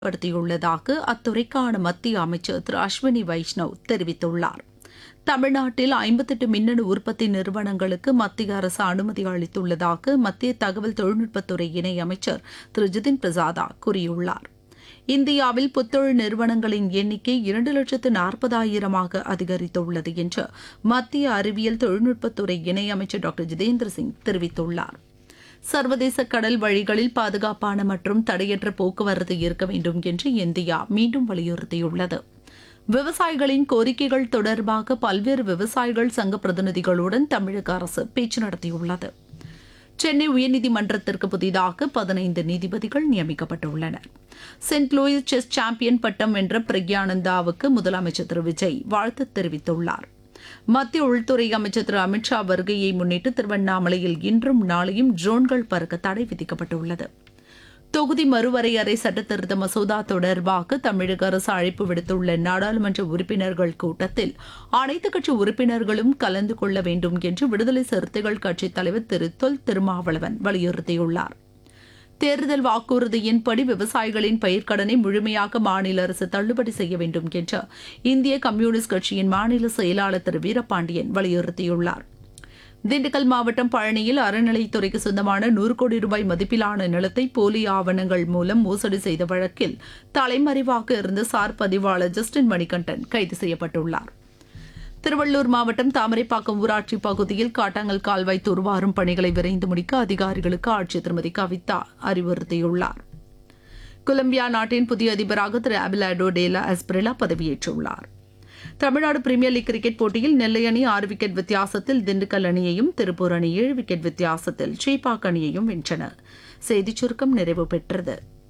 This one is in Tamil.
படுத்தியுள்ளதாக அத்துறைக்கான மத்திய அமைச்சர் திரு அஸ்வினி வைஷ்ணவ் தெரிவித்துள்ளார் தமிழ்நாட்டில் ஐம்பத்தெட்டு மின்னணு உற்பத்தி நிறுவனங்களுக்கு மத்திய அரசு அனுமதி அளித்துள்ளதாக மத்திய தகவல் தொழில்நுட்பத்துறை இணையமைச்சர் திரு ஜிதின் பிரசாதா கூறியுள்ளார் இந்தியாவில் புத்தொழில் நிறுவனங்களின் எண்ணிக்கை இரண்டு லட்சத்து நாற்பதாயிரமாக அதிகரித்துள்ளது என்று மத்திய அறிவியல் தொழில்நுட்பத்துறை இணையமைச்சர் டாக்டர் ஜிதேந்திர சிங் தெரிவித்துள்ளார் சர்வதேச கடல் வழிகளில் பாதுகாப்பான மற்றும் தடையற்ற போக்குவரத்து இருக்க வேண்டும் என்று இந்தியா மீண்டும் வலியுறுத்தியுள்ளது விவசாயிகளின் கோரிக்கைகள் தொடர்பாக பல்வேறு விவசாயிகள் சங்க பிரதிநிதிகளுடன் தமிழக அரசு பேச்சு நடத்தியுள்ளது சென்னை உயர்நீதிமன்றத்திற்கு புதிதாக பதினைந்து நீதிபதிகள் நியமிக்கப்பட்டுள்ளனர் சென்ட் லூயிஸ் செஸ் சாம்பியன் பட்டம் வென்ற பிரக்யானந்தாவுக்கு முதலமைச்சர் திரு விஜய் வாழ்த்து தெரிவித்துள்ளார் மத்திய உள்துறை அமைச்சர் திரு அமித்ஷா வருகையை முன்னிட்டு திருவண்ணாமலையில் இன்றும் நாளையும் ட்ரோன்கள் பறக்க தடை விதிக்கப்பட்டுள்ளது தொகுதி மறுவரையறை சட்டத்திருத்த மசோதா தொடர்பாக தமிழக அரசு அழைப்பு விடுத்துள்ள நாடாளுமன்ற உறுப்பினர்கள் கூட்டத்தில் அனைத்துக் கட்சி உறுப்பினர்களும் கலந்து கொள்ள வேண்டும் என்று விடுதலை சிறுத்தைகள் கட்சித் தலைவர் திரு தொல் திருமாவளவன் வலியுறுத்தியுள்ளார் தேர்தல் வாக்குறுதியின்படி விவசாயிகளின் பயிர்க்கடனை முழுமையாக மாநில அரசு தள்ளுபடி செய்ய வேண்டும் என்று இந்திய கம்யூனிஸ்ட் கட்சியின் மாநில செயலாளர் திரு வீரபாண்டியன் வலியுறுத்தியுள்ளார் திண்டுக்கல் மாவட்டம் பழனியில் அறநிலைத்துறைக்கு சொந்தமான நூறு கோடி ரூபாய் மதிப்பிலான நிலத்தை போலி ஆவணங்கள் மூலம் மோசடி செய்த வழக்கில் தலைமறைவாக இருந்த சார் பதிவாளர் ஜஸ்டின் மணிகண்டன் கைது செய்யப்பட்டுள்ளார் திருவள்ளூர் மாவட்டம் தாமரைப்பாக்கம் ஊராட்சி பகுதியில் காட்டாங்கல் கால்வாய் துர்வாரும் பணிகளை விரைந்து முடிக்க அதிகாரிகளுக்கு ஆட்சியர் திருமதி கவிதா அறிவுறுத்தியுள்ளார் கொலம்பியா நாட்டின் புதிய அதிபராக திரு அபிலாடோ டேலா அஸ்பிரிலா பதவியேற்றுள்ளார் தமிழ்நாடு பிரீமியர் லீக் கிரிக்கெட் போட்டியில் நெல்லை அணி ஆறு விக்கெட் வித்தியாசத்தில் திண்டுக்கல் அணியையும் திருப்பூர் அணி ஏழு விக்கெட் வித்தியாசத்தில் ஸ்ரீபாக் அணியையும் வென்றன செய்திச் சுருக்கம் நிறைவு பெற்றது